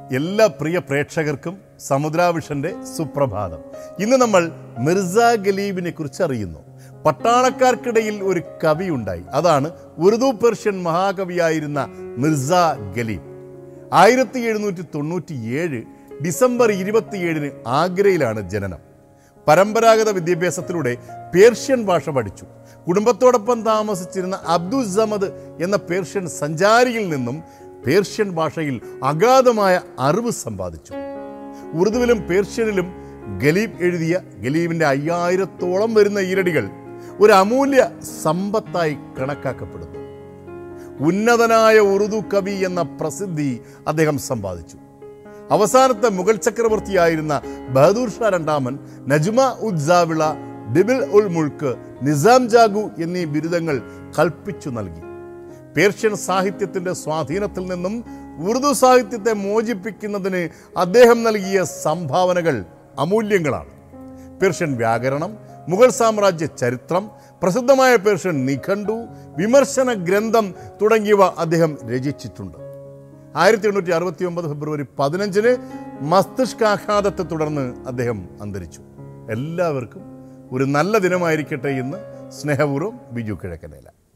എല്ലാ പ്രിയ പ്രേക്ഷകർക്കും സമുദ്രാവിഷന്റെ സുപ്രഭാതം ഇന്ന് നമ്മൾ മിർസ ഗലീബിനെ കുറിച്ച് അറിയുന്നു പട്ടാളക്കാർക്കിടയിൽ ഒരു കവി ഉണ്ടായി അതാണ് ഉറുദു പേർഷ്യൻ മഹാകവിയായിരുന്ന മിർസ ഗലീബ് ആയിരത്തി എഴുന്നൂറ്റി തൊണ്ണൂറ്റി ഏഴ് ഡിസംബർ ഇരുപത്തിയേഴിന് ആഗ്രയിലാണ് ജനനം പരമ്പരാഗത വിദ്യാഭ്യാസത്തിലൂടെ പേർഷ്യൻ ഭാഷ പഠിച്ചു കുടുംബത്തോടൊപ്പം താമസിച്ചിരുന്ന അബ്ദുൽ സമദ് എന്ന പേർഷ്യൻ സഞ്ചാരിയിൽ നിന്നും പേർഷ്യൻ ഭാഷയിൽ അഗാധമായ അറിവ് സമ്പാദിച്ചു ഉറുദുവിലും പേർഷ്യനിലും ഗലീബ് എഴുതിയ ഗലീബിൻ്റെ അയ്യായിരത്തോളം വരുന്ന ഈരടികൾ ഒരു അമൂല്യ സമ്പത്തായി കണക്കാക്കപ്പെടുന്നു ഉന്നതനായ ഉറുദു കവി എന്ന പ്രസിദ്ധി അദ്ദേഹം സമ്പാദിച്ചു അവസാനത്തെ മുഗൾ ചക്രവർത്തിയായിരുന്ന ബഹദൂർ ഷാ രണ്ടാമൻ നജ്മ ഉദ്സാവിള ഡിബിൽ ഉൽ മുൾക്ക് നിസാം ജാഗു എന്നീ ബിരുദങ്ങൾ കൽപ്പിച്ചു നൽകി പേർഷ്യൻ സാഹിത്യത്തിന്റെ സ്വാധീനത്തിൽ നിന്നും ഉറുദു സാഹിത്യത്തെ മോചിപ്പിക്കുന്നതിന് അദ്ദേഹം നൽകിയ സംഭാവനകൾ അമൂല്യങ്ങളാണ് പേർഷ്യൻ വ്യാകരണം മുഗൾ സാമ്രാജ്യ ചരിത്രം പ്രസിദ്ധമായ പേർഷ്യൻ നിഘണ്ടു വിമർശന ഗ്രന്ഥം തുടങ്ങിയവ അദ്ദേഹം രചിച്ചിട്ടുണ്ട് ആയിരത്തി എണ്ണൂറ്റി അറുപത്തി ഒമ്പത് ഫെബ്രുവരി പതിനഞ്ചിന് മസ്തിഷ്കാഘാതത്തെ തുടർന്ന് അദ്ദേഹം അന്തരിച്ചു എല്ലാവർക്കും ഒരു നല്ല ദിനമായിരിക്കട്ടെ എന്ന് സ്നേഹപൂർവ്വം ബിജു കിഴക്കനേല